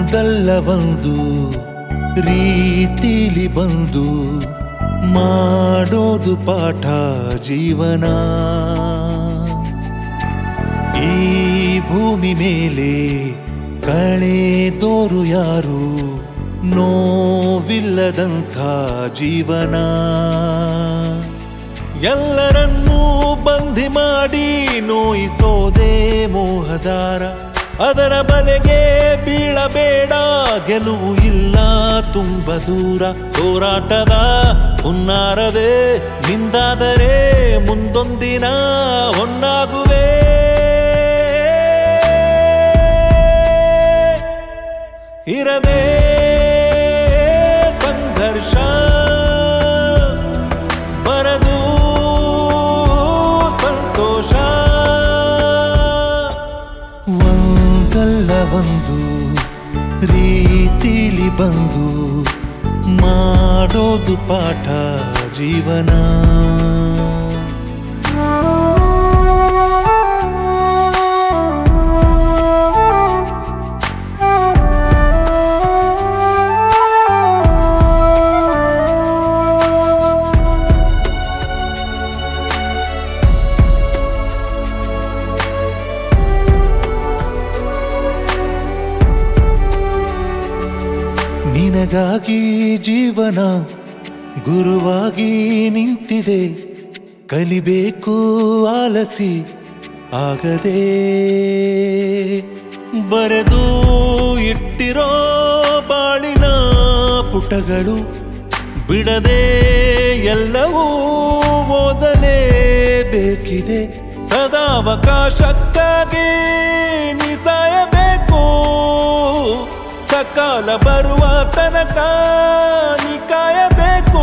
ಒಂದಲ್ಲ ಒಂದು ರೀತಿಲಿ ಬಂದು ಮಾಡೋದು ಪಾಠ ಜೀವನ ಈ ಭೂಮಿ ಮೇಲೆ ಕಳೆದೋರು ಯಾರು ನೋವಿಲ್ಲದಂಥ ಜೀವನ ಎಲ್ಲರನ್ನೂ ಬಂಧಿ ಮಾಡಿ ನೋಯಿಸೋದೇ ಮೋಹದಾರ ಅದರ ಬಲೆಗೆ ಬೀಳಬೇಡ ಗೆಲುವು ಇಲ್ಲ ತುಂಬ ದೂರ ಹೋರಾಟದ ಹುನ್ನಾರವೇ ನಿಂದಾದರೆ ಮುಂದೊಂದಿನ ಹೊನ್ನಾಗುವೆ ಇರದೆ ಸಂಘರ್ಷ ಬರದು ಸಂತೋಷ ಒಂದಲ್ಲ ಒಂದು ರೀತಿಲಿ ಬಂದು ಮಾಡೋದು ಪಾಠ ಜೀವನ ನಿನಗಾಗಿ ಜೀವನ ಗುರುವಾಗಿ ನಿಂತಿದೆ ಕಲಿಬೇಕು ಆಲಸಿ ಆಗದೆ ಬರೆದು ಇಟ್ಟಿರೋ ಬಾಳಿನ ಪುಟಗಳು ಬಿಡದೆ ಎಲ್ಲವೂ ಓದಲೇಬೇಕಿದೆ ಸದಾವಕಾಶಕ್ಕಾಗಿ ನಿಸಾಯಬೇಕು ಸಕಾಲ ಬರುವ ತನಕ ನೀ ಕಾಯಬೇಕು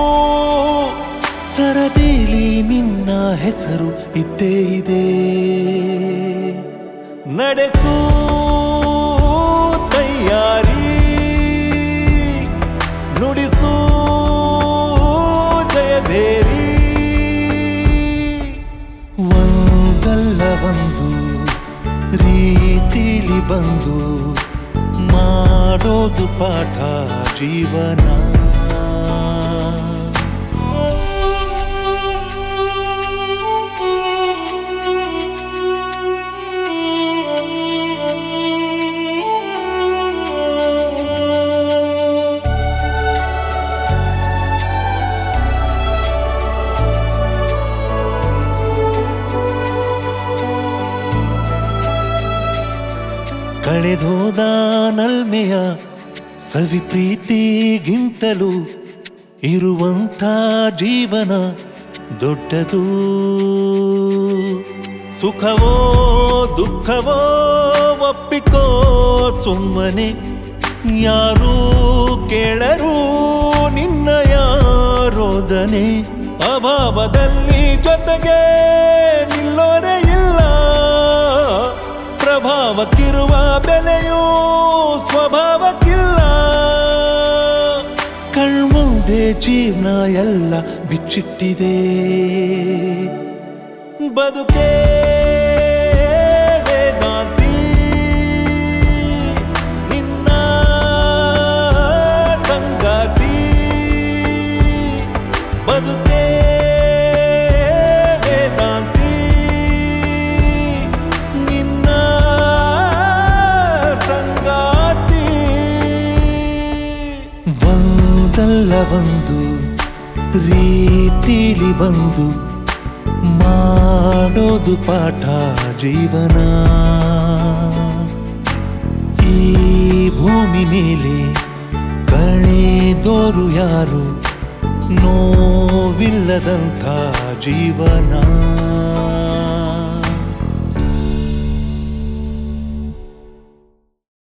ಸರದಿಲಿ ನಿನ್ನ ಹೆಸರು ಇದ್ದೇ ಇದೆ ನಡೆಸು ತಯಾರಿ ನುಡಿಸು ಜಯಭೇರಿ ಒಂದಲ್ಲ ಒಂದು ರೀತಿಲಿ ಬಂದು ಮಾಡೋದು ಪಾಠ ಜೀವನ ಕಳೆದೋದ ನಲ್ಮೆಯ ಸವಿ ಪ್ರೀತಿಗಿಂತಲೂ ಇರುವಂಥ ಜೀವನ ದೊಡ್ಡದು ಸುಖವೋ ದುಃಖವೋ ಒಪ್ಪಿಕೋ ಸುಮ್ಮನೆ ಯಾರೂ ಕೇಳರು ನಿನ್ನಯ ರೋದನೆ ಅಭಾವದಲ್ಲಿ ಜೊತೆಗೆ ನಿಲ್ಲೋರೆ ಇಲ್ಲ ಪ್ರಭಾವಕ್ಕಿರುವ ಬೆಲೆಯೂ ಸ್ವಭಾವಕ್ಕಿಲ್ಲ ಕಣ್ಮುಂದೆ ಜೀವನ ಎಲ್ಲ ಬಿಚ್ಚಿಟ್ಟಿದೆ ಬದುಕೇ ವೇದಾಂತಿ ನಿನ್ನ ಸಂಗಾತಿ ಬದುಕೇ ವೇದಾಂತಿ ನಿನ್ನ ಸಂಗಾತಿ ಒಂದಲ್ಲ ಒಂದು ರೀತಿಲಿ ಬಂದು ಮಾಡೋದು ಪಾಠ ಜೀವನ ಈ ಭೂಮಿ ಮೇಲೆ ಕಳೆದೋರು ಯಾರು ನೋವಿಲ್ಲದಂಥ ಜೀವನ